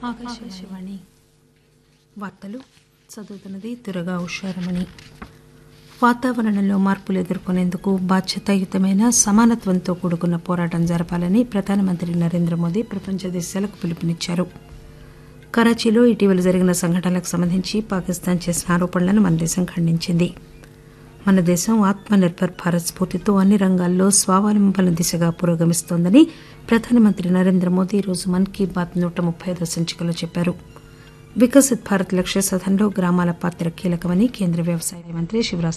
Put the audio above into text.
ఆకాశవాణి వార్తలు చదువుతున్నది దురగా ఉషారమణి వాతావరణంలో మార్పులు ఎదుర్కొనేందుకు బాధ్యతాయుతమైన సమానత్వంతో కూడుకున్న పోరాటం జరపాలని ప్రధానమంత్రి నరేంద్ర మోదీ ప్రపంచ దేశాలకు పిలుపునిచ్చారు కరాచీలో ఇటీవల జరిగిన సంఘటనలకు సంబంధించి పాకిస్తాన్ చేసిన ఆరోపణలను మన దేశం ఖండించింది మన దేశం ఆత్మ నిర్భర్ భారత్ స్ఫూర్తితో అన్ని రంగాల్లో స్వావలంబన దిశగా పురోగమిస్తోందని ప్రధానమంత్రి నరేంద్ర మోదీ ఈరోజు మన్ కీ బాత్ నూట ముప్పై ఐదో సంచికలో చెప్పారు వికసిత్ భారత్ లక్ష్య సాధనలో గ్రామాల పాత్ర కీలకమని కేంద్ర వ్యవసాయ మంత్రి శివరాజ్